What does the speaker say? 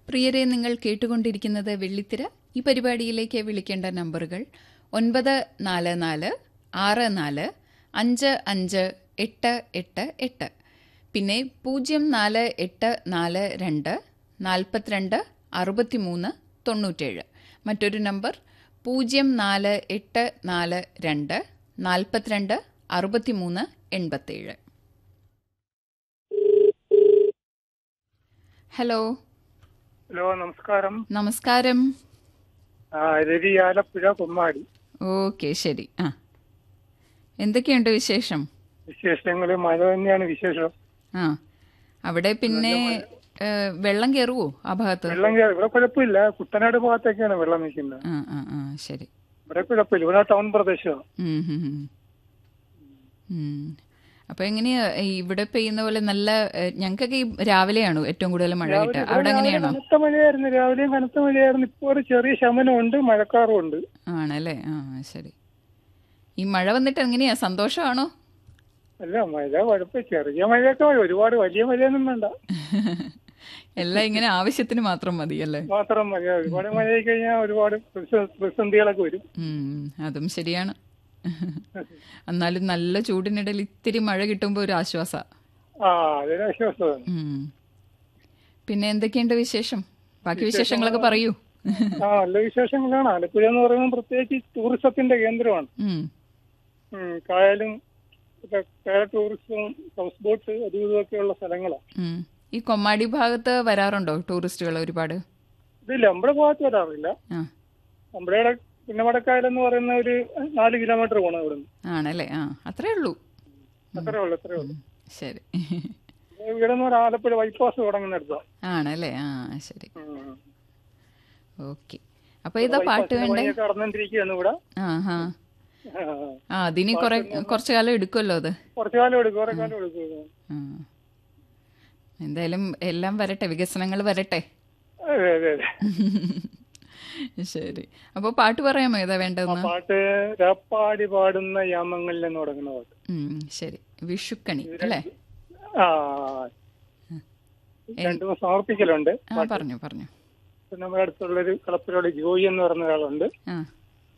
പ്രിയരെ നിങ്ങൾ കേട്ടുകൊണ്ടിരിക്കുന്നത് വെള്ളിത്തിര ഈ പരിപാടിയിലേക്ക് വിളിക്കേണ്ട നമ്പറുകൾ ഒൻപത് നാല് നാല് ആറ് നാല് അഞ്ച് അഞ്ച് എട്ട് എട്ട് എട്ട് പിന്നെ പൂജ്യം നാല് എട്ട് നാല് രണ്ട് നാൽപ്പത്തിരണ്ട് അറുപത്തിമൂന്ന് തൊണ്ണൂറ്റേഴ് മറ്റൊരു നമ്പർ പൂജ്യം നാല് എട്ട് നാല് രണ്ട് നാൽപ്പത്തിരണ്ട് അറുപത്തിമൂന്ന് എൺപത്തേഴ് ഹലോ ഹലോ നമസ്കാരം നമസ്കാരം ആ, രവി ആലപ്പുഴ കുമ്മാടി ഓക്കെ ശരി ആ എന്തൊക്കെയുണ്ട് വിശേഷം വിശേഷങ്ങൾ മഴ തന്നെയാണ് വിശേഷം ആ അവിടെ പിന്നെ ഏ, വെള്ളം കയറുവോ ആ ഭാഗത്ത് വെള്ളം കയറി ഇവിടെ കുഴപ്പമില്ല കുട്ടനാട് ഭാഗത്തേക്കാണ് വെള്ളം നിൽക്കുന്നത് ആ ആ ആ ശരി ഇവിടെ കുഴപ്പമില്ല ഇവിടെ ടൗൺ പ്രദേശമാണ് ഉം, ഉം, ഉം. ഉം. അപ്പൊ എങ്ങനെയാ ഈ ഇവിടെ പെയ്യുന്ന പോലെ നല്ല ഏ, ഞങ്ങൾക്കൊക്കെ ഈ രാവിലെയാണോ ഏറ്റവും കൂടുതൽ മഴ കിട്ടുക അവിടെ എങ്ങനെയാണോ കനത്ത മഴയായിരുന്നു രാവിലെയും കനത്ത മഴയായിരുന്നു ഇപ്പോൾ ഒരു ചെറിയ ശമനമുണ്ട് മഴക്കാറും ഉണ്ട് ആണല്ലേ ആ ശരി ഈ മഴ വന്നിട്ട് എങ്ങനെയാ സന്തോഷമാണോ അല്ല മഴ കുഴപ്പമില്ല ചെറിയ മഴയൊക്കെ മതി ഒരുപാട് വലിയ മഴയൊന്നും വേണ്ട എല്ലാം ഇങ്ങനെ ആവശ്യത്തിന് മാത്രം മതി അല്ലേ മാത്രം മതി ഒരുപാട് മഴയായി കഴിഞ്ഞാൽ ഒരുപാട് പ്രതിസ- പ്രതിസന്ധികളൊക്കെ വരും ഉം, അതും ശരിയാണ് എന്നാലും നല്ല ചൂടിനിടയിൽ ഇത്തിരി മഴ കിട്ടുമ്പോൾ ഒരു ആശ്വാസ ആ അതൊരു ആശ്വാസമാണ് പിന്നെ എന്തൊക്കെയുണ്ട് വിശേഷം ബാക്കി വിശേഷങ്ങളൊക്കെ പറയൂ ആ നല്ല വിശേഷങ്ങളാണ് ആലപ്പുഴ എന്ന് പറയുന്നത് പ്രത്യേകിച്ച് ടൂറിസത്തിന്റെ കേന്ദ്രമാണ് ഉം, ഉം, കായലും ഒക്കെ കായൽ ടൂറിസവും ഹൗസ് ബോട്ട് അതും ഇതൊക്കെയുള്ള സ്ഥലങ്ങളാണ് ഉം. ഈ കൊമ്മാടി ഭാഗത്ത് വരാറുണ്ടോ ടൂറിസ്റ്റുകൾ ഒരുപാട് ഇതില്ല നമ്മുടെ ഭാഗത്ത് വരാറില്ല ആ നമ്മുടെ പുന്നമടക്കായൽ എന്ന് പറയുന്ന ഒരു നാല് കിലോമീറ്റർ പോകണം ഇവിടെ നിന്ന് ആണല്ലേ ആ അത്രേ ഉള്ളൂ അത്രേ ഉള്ളൂ അത്രേ ഉള്ളൂ ശരി ഇവിടെ നിന്ന് ഒരു ആലപ്പുഴ ബൈപ്പാസ് തുടങ്ങുന്നിടത്താണ് ആണല്ലേ ആ ശരി ഓക്കെ അപ്പൊ ഇതാ പാട്ട് വേണ്ടേ കടന്നിരിക്കുകയാണ് ഇവിടെ ആ ഹാ ആ, ആ അതിനി കുറെ കുറച്ചു കാലം എടുക്കുമല്ലോ അത് കുറച്ചു കാലം എടുക്കും കുറെ കാലം എടുക്കും ആ. എന്തായാലും എല്ലാം വരട്ടെ വികസനങ്ങൾ വരട്ടെ അതെ അതെ അതെ ശരി അപ്പൊ പാട്ട് പറയാമോ ഏതാ ആ വേണ്ടതെന്ന് പാട്ട് രാപ്പാടി പാടുന്ന യാമങ്ങളിൽ എന്ന് തുടങ്ങുന്ന പാട്ട് ഉം, ശരി വിഷുക്കണി അല്ലേ ആ രണ്ടു സമർപ്പിക്കലുണ്ട് ആ പറഞ്ഞു പറഞ്ഞു പിന്നെ നമ്മുടെ അടുത്തുള്ളൊരു കളപ്പുരയോട് ജോയി എന്ന് പറയുന്ന ഒരാളുണ്ട് ആ